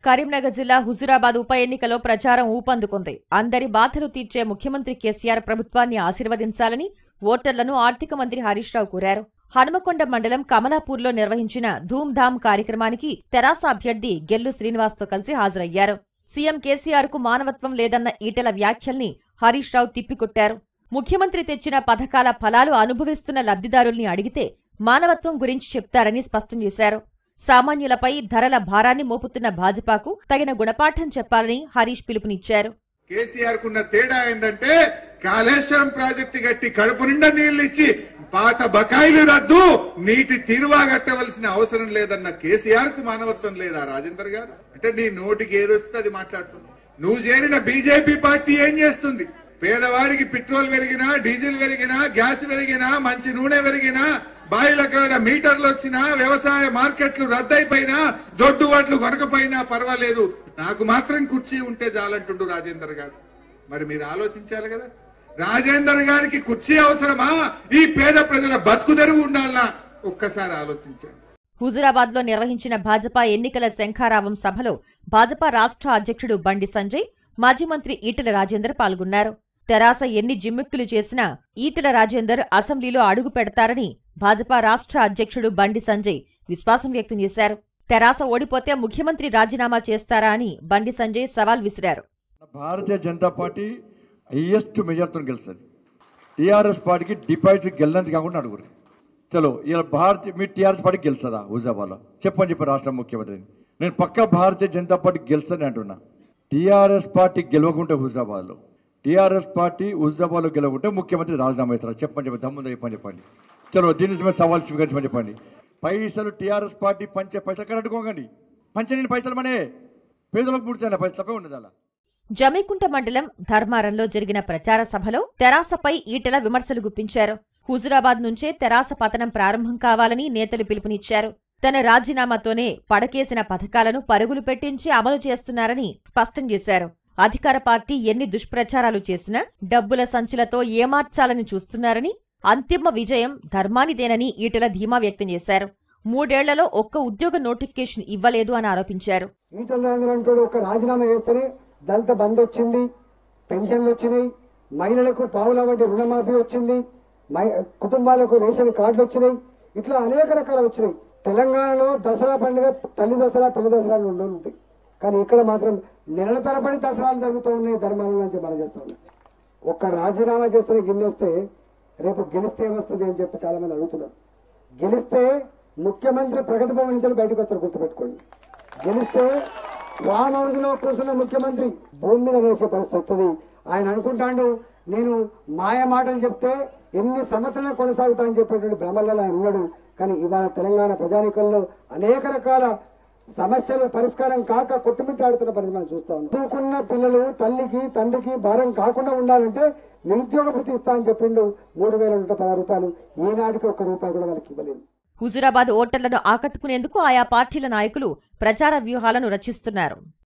కరీంనగర్ జిల్లా హుజురాబాద్ ఉప ఎన్నికలో ప్రచారం ఊపందుకుంది అందరి బాధలు తీర్చే ముఖ్యమంత్రి కేసీఆర్ ప్రభుత్వాన్ని ఆశీర్వదించాలని ఓటర్లను ఆర్థిక మంత్రి హరీష్ రావు కోరారు హనుమకొండ మండలం కమలాపూర్లో నిర్వహించిన ధూమ్ధామ్ కార్యక్రమానికి తెరాస అభ్యర్థి గెల్లు శ్రీనివాస్తో కలిసి హాజరయ్యారు సీఎం కేసీఆర్ కు మానవత్వం లేదన్న ఈటెల వ్యాఖ్యల్ని హరీష్ రావు తిప్పికొట్టారు ముఖ్యమంత్రి తెచ్చిన పథకాల ఫలాలు అనుభవిస్తున్న లబ్ధిదారుల్ని అడిగితే మానవత్వం గురించి చెప్తారని స్పష్టం చేశారు సామాన్యులపై ధరల భారాన్ని మోపుతున్న భాజపాకు తగిన గుణపాఠం చెప్పాలని హరీష్ పిలుపునిచ్చారు కేసీఆర్ కున్న తేడా ఏంటంటే కాళేశ్వరం ప్రాజెక్టు గట్టి కడుపు నిండా నీళ్లు ఇచ్చి పాత బకాయిలు రద్దు నీటి తీరువా కట్టవలసిన అవసరం లేదన్న కేసీఆర్ కు మానవత్వం లేదా రాజేందర్ గారు అంటే నీ నోటికి ఏదొస్తే అది మాట్లాడుతుంది నువ్వు చేరిన బీజేపీ పార్టీ ఏం చేస్తుంది పేదవాడికి పెట్రోల్ పెరిగినా డీజిల్ పెరిగినా గ్యాస్ పెరిగినా మంచి నూనె పెరిగినా బాయిల కాడ మీటర్లు వచ్చినా వ్యవసాయ మార్కెట్లు రద్దయిపోయినా దొడ్డు వడ్లు కొనకపోయినా పర్వాలేదు నాకు మాత్రం కుర్చీ ఉంటే చాలంటుండు రాజేందర్ గారు మరి మీరు ఆలోచించాలి కదా రాజేందర్ గారికి కుర్చీ అవసరమా ఈ పేద ప్రజల బతుకు తెరువు ఉండాలనా ఒక్కసారి ఆలోచించండి హుజురాబాద్ లో నిర్వహించిన భాజపా ఎన్నికల శంఖారావం సభలో భాజపా రాష్ట్ర అధ్యక్షుడు బండి సంజయ్ మాజీ మంత్రి ఈటెల రాజేందర్ పాల్గొన్నారు తెరాస ఎన్ని జిమ్మిక్కులు చేసినా ఈటెల రాజేందర్ అసెంబ్లీలో అడుగు పెడతారని భాజపా రాష్ట్ర అధ్యక్షుడు బండి సంజయ్ విశ్వాసం వ్యక్తం చేశారు తెరాస ఓడిపోతే ముఖ్యమంత్రి రాజీనామా చేస్తారా అని బండి సంజయ్ సవాల్ విసిరారు భారతీయ జనతా పార్టీ హైయెస్ట్ మెజార్టీతో గెలుస్తుంది టీఆర్ఎస్ పార్టీకి డిపాజిట్ గెలినంత కాకుండా అడుగురు చలో ఇలా భారతీయ మీ టీఆర్ఎస్ పార్టీ గెలుస్తుందా హుజాబాద్లో చెప్పని చెప్పి రాష్ట్ర ముఖ్యమంత్రిని నేను పక్క భారతీయ జనతా పార్టీ గెలుస్తుందని అంటున్నా టీఆర్ఎస్ పార్టీ గెలవకుంటే హుజాబాద్లో టీఆర్ఎస్ పార్టీ హుజాబాద్లో గెలవకుంటే ముఖ్యమంత్రి రాజీనామా ఇస్తారు చెప్పని చెప్పి దమ్ముందా చెప్పని చెప్పండి చలో దీని మీద సవాల్ స్వీకరించమని చెప్పండి పైసలు టీఆర్ఎస్ పార్టీ పంచే పైసలు ఎక్కడ అడ్డుకోకండి పంచని పైసలు మనే పేదలకు పుడితే పైసలు తప్పే ఉండదు అలా జమైకుంట మండలం ధర్మారంలో జరిగిన ప్రచార సభలో తెరాసపై ఈటెల విమర్శలు గుప్పించారు హుజురాబాద్ నుంచే తెరాస పతనం ప్రారంభం కావాలని నేతలు పిలుపునిచ్చారు తన రాజీనామాతోనే పడకేసిన పథకాలను పరుగులు పెట్టించి అమలు చేస్తున్నారని స్పష్టం చేశారు అధికార పార్టీ ఎన్ని దుష్ప్రచారాలు చేసినా డబ్బుల సంచులతో ఏమార్చాలని చూస్తున్నారని అంతిమ విజయం ధర్మానిదేనని ఈటెల ధీమా వ్యక్తం చేశారు మూడేళ్లలో ఒక్క ఉద్యోగ నోటిఫికేషన్ ఇవ్వలేదు అని ఆరోపించారు ఈటల రాజేంద్ర అంటాడు ఒక రాజీనామా చేస్తేనే దళిత బంద్ వచ్చింది పెన్షన్లు వచ్చినాయి మహిళలకు పావుల వంటి రుణమాఫీ వచ్చింది మహి- కుటుంబాలకు రేషన్ కార్డులు వచ్చినాయి ఇట్లా అనేక రకాలు వచ్చినాయి తెలంగాణలో దసరా పండుగ తల్లి దసరా పిల్ల దసరాలు ఉండవు ఉంటాయి కానీ ఇక్కడ మాత్రం నెలల తరబడి దసరాలు జరుగుతూ ఉన్నాయి ధర్మాల నుంచి మనం చేస్తా ఉన్నాం ఒక్క రాజీనామా చేస్తే గిన్నె వస్తే రేపు గెలిస్తే ఏమొస్తుంది అని చెప్పి చాలా మంది అడుగుతున్నారు గెలిస్తే ముఖ్యమంత్రి ప్రగతి భవన్ నుంచి బయటకు వస్తారు గుర్తుపెట్టుకోండి గెలిస్తే ఫామ్ హౌస్ లో కూర్చున్న ముఖ్యమంత్రి భూమి మీద వేసే పరిస్థితి వస్తుంది ఆయన అనుకుంటాడు నేను మాయ మాటలు చెప్తే ఎన్ని సంవత్సరాలు కొనసాగుతా అని చెప్పేటువంటి భ్రమలలో ఆయన ఉన్నాడు కానీ ఇవాళ తెలంగాణ ప్రజానికంలో అనేక రకాల సమస్యలు పరిష్కారం కాక కొట్టుమిట్టాడుతున్న పరిస్థితి మనం చూస్తా ఉన్నాం చదువుకున్న పిల్లలు తల్లికి తండ్రికి భారం కాకుండా ఉండాలంటే నిరుద్యోగ భృతి ఇస్తా అని చెప్పిండు మూడు వేల నూట పదహారు రూపాయలు ఈనాటికి ఒక్క రూపాయి కూడా వాళ్ళకి ఇవ్వలేదు హుజురాబాద్ ఓటర్లను ఆకట్టుకునేందుకు ఆయా పార్టీల నాయకులు ప్రచార వ్యూహాలను రచిస్తున్నారు